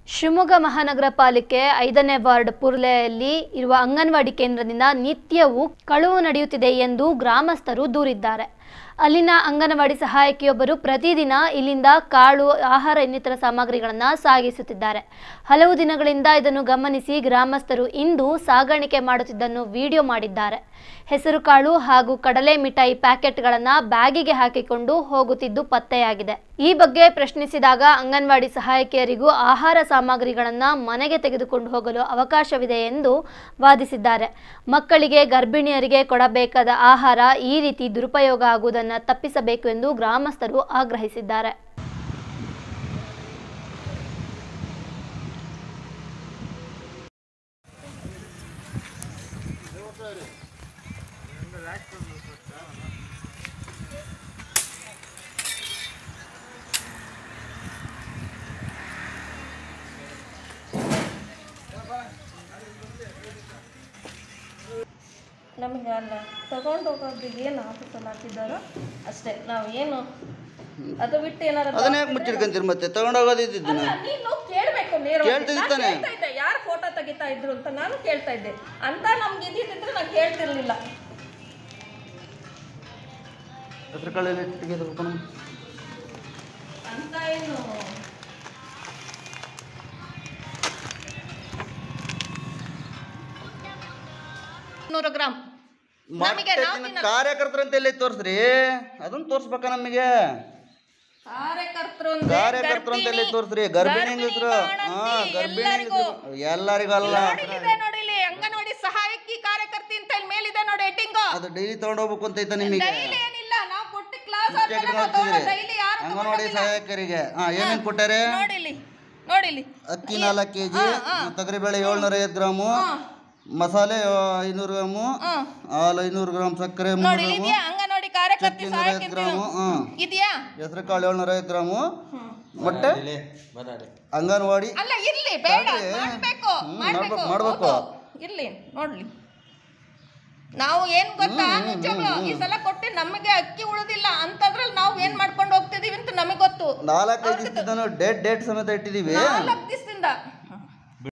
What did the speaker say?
ಶಿವಮೊಗ್ಗ ಮಹಾನಗರ ಪಾಲಿಕೆ ಐದನೇ ವಾರ್ಡ್ ಪುರ್ಲೆಯಲ್ಲಿ ಇರುವ ಅಂಗನವಾಡಿ ಕೇಂದ್ರದಿಂದ ನಿತ್ಯವೂ ಕಳುವು ನಡೆಯುತ್ತಿದೆ ಎಂದು ಗ್ರಾಮಸ್ಥರು ದೂರಿದ್ದಾರೆ ಅಲ್ಲಿನ ಅಂಗನವಾಡಿ ಸಹಾಯಕಿಯೊಬ್ಬರು ಪ್ರತಿದಿನ ಇಲ್ಲಿಂದ ಕಾಳು ಆಹಾರ ಇನ್ನಿತರ ಸಾಮಗ್ರಿಗಳನ್ನು ಸಾಗಿಸುತ್ತಿದ್ದಾರೆ ಹಲವು ದಿನಗಳಿಂದ ಇದನ್ನು ಗಮನಿಸಿ ಗ್ರಾಮಸ್ಥರು ಇಂದು ಸಾಗಾಣಿಕೆ ಮಾಡುತ್ತಿದ್ದನ್ನು ವಿಡಿಯೋ ಮಾಡಿದ್ದಾರೆ ಹೆಸರು ಕಾಳು ಹಾಗೂ ಕಡಲೆ ಮಿಠಾಯಿ ಪ್ಯಾಕೆಟ್ಗಳನ್ನು ಬ್ಯಾಗಿಗೆ ಹಾಕಿಕೊಂಡು ಹೋಗುತ್ತಿದ್ದು ಪತ್ತೆಯಾಗಿದೆ ಈ ಬಗ್ಗೆ ಪ್ರಶ್ನಿಸಿದಾಗ ಅಂಗನವಾಡಿ ಸಹಾಯಕಿಯರಿಗೂ ಆಹಾರ ಸಾಮಗ್ರಿಗಳನ್ನು ಮನೆಗೆ ತೆಗೆದುಕೊಂಡು ಹೋಗಲು ಅವಕಾಶವಿದೆ ಎಂದು ವಾದಿಸಿದ್ದಾರೆ ಮಕ್ಕಳಿಗೆ ಗರ್ಭಿಣಿಯರಿಗೆ ಕೊಡಬೇಕಾದ ಆಹಾರ ಈ ರೀತಿ ದುರುಪಯೋಗ ಆಗುವುದನ್ನು ತಪ್ಪಿಸಬೇಕು ಎಂದು ಗ್ರಾಮಸ್ಥರು ಆಗ್ರಹಿಸಿದ್ದಾರೆ ನಮಗೆ ಅಲ್ಲ ತಗೊಂಡು ಹೋಗೋದು ಏನು ಆಫೀಸಲ್ಲಿ ಹಾಕಿದ್ದಾರೋ ಅಷ್ಟೇ ನಾವು ಏನು ಅದು ಬಿಟ್ಟು ಏನಾರ ಅದನ್ನ ಯಾಕೆ ಮುಚ್ಚಿಡ್ಕೊಂತೀರಿ ಮತ್ತೆ ತಗೊಂಡೋಗೋದಿದ್ದು ಅಲ್ಲ, ನೀನು ಕೇಳಬೇಕು ನೇರವಾಗಿ ಕೇಳ್ತಿದ್ದೆ ನಾನ್ ತಾನೇ? ಕೇಳ್ತಾ ಇದ್ದೆ ಯಾರು ಫೋಟೋ ತೆಗಿತಾ ಇದ್ರು ಅಂತ ನಾನು ಕೇಳ್ತಾ ಇದ್ದೆ ಅಂತ ನಮ್ಗೆ ಇದ್ದಿದ್ರೆ ನಾನು ಕೇಳ್ತಿರ್ಲಿಲ್ಲ ಹೆಸರು ಕಾಳೆಲ್ಲ ತೆಗೆದು ಅಂತ ಏನು ನೂರು ಗ್ರಾಮ್ ನಮಗೆ ನಾವು ತಿನ್ನಲ್ಲ. ಕಾರ್ಯಕರ್ತರು ಅಂತ ಎಲ್ಲಿ ತೋರಿಸ್ರಿ ಅದನ್ನ ತೋರ್ಸ್ಬೇಕ ನಮಗೆ ಕಾರ್ಯಕರ್ತರು ಅಂದ್ರೆ ಕಾರ್ಯಕರ್ತರು ಅಂತ ಎಲ್ಲಿ ತೋರಿಸ್ರಿ ಗರ್ಭಿಣಿ ಹೆಂಗಸ್ರು ಹಾ ಗರ್ಭಿಣಿ ಎಲ್ಲರಿಗೂ ಹೆಂಗಸ್ರು ಎಲ್ಲರಿಗೂ ಅಲ್ಲ ನೋಡಿಲಿದೆ ನೋಡಿಲಿ ಅಂಗನವಾಡಿ ಸಹಾಯಕಿ ಕಾರ್ಯಕರ್ತಿ ಅಂತ ಇಲ್ಲಿ ಮೇಲಿದೆ ನೋಡಿ ಎಟ್ಟಿಂಗು ಅದು ಡೈಲಿ ತಗೊಂಡೋಗ್ಬೇಕು ಅಂತ ಐತೆ ನಿಮಗೆ ಡೈಲಿ ಏನಿಲ್ಲ ನಾವು ಕೊಟ್ಟು ಕ್ಲಾಸ್ ಚೆಕ್ ಮಾಡ್ತಿದ್ರಿ ಡೈಲಿ ಯಾರು ಅಂಗನವಾಡಿ ಸಹಾಯಕರಿಗೆ ಹಾ ಏನೇನ್ ಕೊಟ್ಟಾರೆ ನೋಡಿಲಿ ನೋಡಿಲಿ ಅಕ್ಕಿ ನಾಲ್ಕು ಕೆ ಜಿ ತೊಗರಿಬೇಳೆ ಏಳ್ನೂರ ಐವತ್ತು ಗ್ರಾಮು ಮಸಾಲೆ ಐನೂರು ಗ್ರಾಮು ಹಾಲು ಐನೂರು ಗ್ರಾಮ್ ಸಕ್ಕರೆ ಮುನ್ನೂರು ನೋಡಿ ಇಲ್ಲಿ ಇದೆಯಾ ಅಂಗನವಾಡಿ ಕಾರ್ಯಕರ್ತಿ ಚಕ್ಕೆ ನೂರ ಸಹಾಯಕಿ ಐವತ್ತು ಗ್ರಾಮು ಹ್ಮ್ ಇದೆಯಾ ಹೆಸರು ಕಾಳು ಏಳ್ನೂರ ಐವತ್ತು ಗ್ರಾಮು ಮೊಟ್ಟೆ ಅಂಗನವಾಡಿ ಅಲ್ಲ ಇರ್ಲಿ ಬೇಡ ತಡ್ರಿ. ಮಾಡ್ಬೇಕು ಹ್ಮ್, ಮಾಡ್ಬೇಕು ಮಾಡ್ಬೇಕು, ಮಾಡ್ಬೇಕು. ಹೌದು. ಇರ್ಲಿ ನೋಡ್ಲಿ ನಾವು ಏನ್ ಗೊತ್ತಾ ನಿಜವಾಗ್ಲು ಈ ಸಲ ಕೊಟ್ಟು ನಮಗೆ ಅಕ್ಕಿ ಉಳಿದಿಲ್ಲ ಅಂತದ್ರಲ್ಲಿ ನಾವು ಏನ್ ಮಾಡ್ಕೊಂಡು ಹೋಗ್ತಿದೀವಿ ಅಂತ ನಮಗೆ ಗೊತ್ತು ನಾಲ್ಕೈದು ದಿವಸದಿಂದ ಡೇಟ್ ಡೇಟ್ ಸಮೇತ ಇಟ್ಟಿದ್ದೀವಿ ನಾಲ್ಕು ದಿವಸದಿಂದ